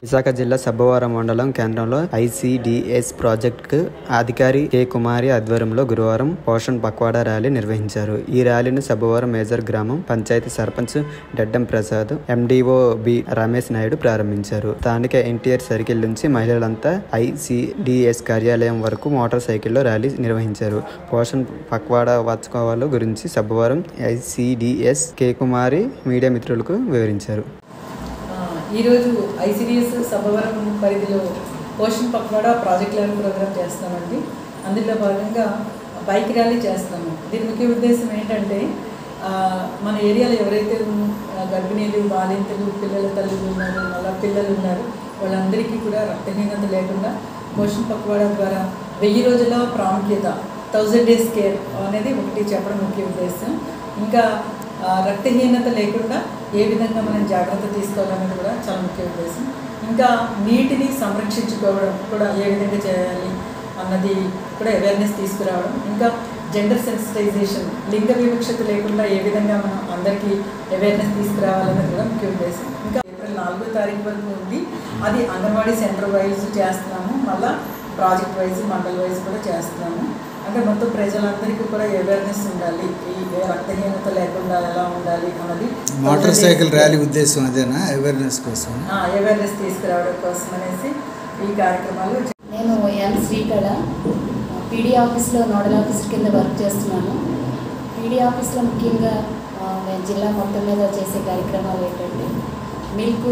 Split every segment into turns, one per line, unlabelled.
విశాఖ జిల్లా సబ్బవరం మండలం కేంద్రంలో ఐసిడిఎస్ ప్రాజెక్టు అధికారి కె కుమారి ఆధ్వర్యంలో గురువారం పోషణ్ పక్వాడా ర్యాలీ నిర్వహించారు ఈ ర్యాలీని సబ్బవరం మేజర్ గ్రామం పంచాయతీ సర్పంచ్ డెడ్డం ప్రసాద్ ఎండిఓ బి రమేష్ నాయుడు ప్రారంభించారు స్థానిక ఎన్టీఆర్ సర్కిల్ నుంచి మహిళలంతా ఐసిడిఎస్ కార్యాలయం వరకు మోటార్ సైకిల్లో ర్యాలీ నిర్వహించారు పోషణ్ పక్వాడా వార్షికోత్సవాల గురించి Sabbavaram ICDS K Kumari media మిత్రులకు వివరించారు
ఆ, ఈరోజు ఐసిడిఎస్ సభవరం పరిధిలో Poshan Pakhwada project level program చేస్తామండి అందులో భాగంగా బైక్ ర్యాలీ చేస్తాము దీని ముఖ్య ఉద్దేశం ఏంటంటే ఆ, మన ఏరియాలో ఎవరైతే ఉన్న- ఆ, గర్భిణీలు బాలింతలు పిల్లల తల్లులు ఉన్నారు మళ్ళీ పిల్లలు ఉన్నారు వాళ్ళందరికీ కూడా రక్తహీనత లేకుండా పోషణ్ పక్వాడా ద్వారా వెయ్యి రోజుల ప్రాముఖ్యత థౌజండ్ డేస్ కేర్ అనేది ఒకటి చెప్పడం ముఖ్య ఉద్దేశం ఇంకా ఆ, రక్తహీనత లేకుండా ఏ విధంగా మనం జాగ్రత్త తీసుకోవాలనేది కూడా చాలా ముఖ్య ఉద్దేశం ఇంకా నీటిని సంరక్షించుకోవడం కూడా ఏ విధంగా చేయాలి అన్నది కూడా అవేర్నెస్ తీసుకురావడం ఇంకా జెండర్ సెన్సిటైజేషన్ లింగ వివక్షత లేకుండా ఏ విధంగా మనం అందరికీ అవేర్నెస్ తీసుకురావాలన్నది కూడా ముఖ్య ఉద్దేశం ఇంకా ఏప్రిల్ నాలుగో తారీఖు వరకు ఉంది అది అంగన్వాడీ సెంటర్ వైజ్ చేస్తున్నాము మళ్ళీ ప్రాజెక్ట్ వైజ్ మండల్ వైజ్ కూడా చేస్తున్నాము అంటే మొత్తం ప్రజలందరికీ కూడా అవేర్నెస్ ఉండాలి ఈ రక్తహీనత లేకుండా ఎలా ఉండాలి అన్నది
మోటార్ సైకిల్ ర్యాలీ ఉద్దేశం అదేనా అవేర్నెస్ కోసం
అవేర్నెస్ తీసుకురావడం కోసం అనేసి ఈ కార్యక్రమాలు
నేను ఎం శ్రీకళ పీడీ ఆఫీస్లో నోడల్ ఆఫీసర్ కింద వర్క్ చేస్తున్నాను పీడీ ఆఫీస్లో ముఖ్యంగా ఆ, మేము జిల్లా మొత్తం మీద చేసే కార్యక్రమాలు ఏంటంటే మిల్క్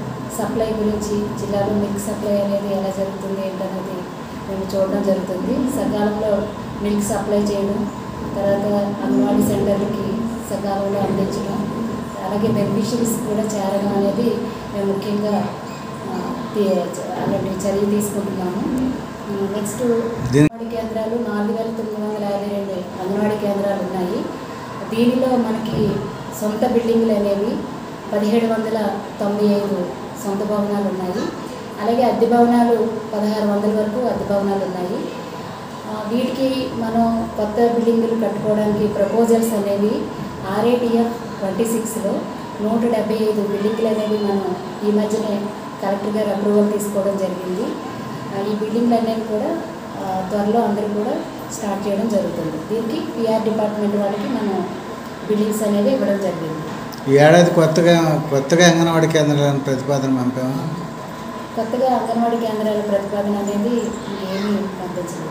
సప్లై గురించి జిల్లాలో మిల్క్ సప్లై అనేది ఎలా జరుగుతుంది ఏంటనేది మేము చూడడం జరుగుతుంది సకాలంలో మిల్క్ సప్లై చేయడం తర్వాత అంగన్వాడీ సెంటర్లకి సకాలంలో అందించడం అలాగే బెనిఫిషరీస్ కూడా చేరడం అనేది మేము ముఖ్యంగా ఆ, తీ- అలాంటి చర్య తీసుకుంటున్నాము నెక్స్ట్
దీని-
అంగన్వాడీ కేంద్రాలు నాలుగు వేల తొమ్మిది వందల యాభై రెండు అంగన్వాడీ కేంద్రాలు ఉన్నాయి దీనిలో మనకి సొంత బిల్డింగ్లు అనేవి పదిహేడు వందల తొంభై ఐదు సొంత భవనాలు ఉన్నాయి అలాగే అద్దె భవనాలు పదహారు వందల వరకు అద్దె భవనాలు ఉన్నాయి ఆ, వీటికి మనం కొత్త బిల్డింగులు కట్టుకోవడానికి ప్రపోజల్స్ అనేవి ఆర్ఏటిఎఫ్ ట్వంటీ సిక్స్లో నూట డెబ్బై ఐదు బిల్డింగ్లు అనేవి మనం ఈ మధ్యనే కలెక్టర్ గారు అప్రూవల్ తీసుకోవడం జరిగింది ఆ, ఈ బిల్డింగ్లు అనేవి కూడా ఆ, త్వరలో అందరూ కూడా స్టార్ట్ చేయడం జరుగుతుంది దీనికి పిఆర్ డిపార్ట్మెంట్ వాళ్ళకి మనం బిల్డింగ్స్ అనేవి ఇవ్వడం జరిగింది
ఈ ఏడాది కొత్తగా కొత్తగా అంగన్వాడీ కేంద్రాలను ప్రతిపాదన పంపాము
కొత్తగా అంగన్వాడీ కేంద్రాల ప్రతిపాదన అనేది ఏమీ పంపించలేదు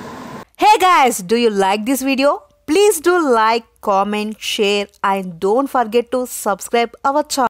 Hey guys, do you like this video? Please do like, comment, share and don't forget to subscribe our channel.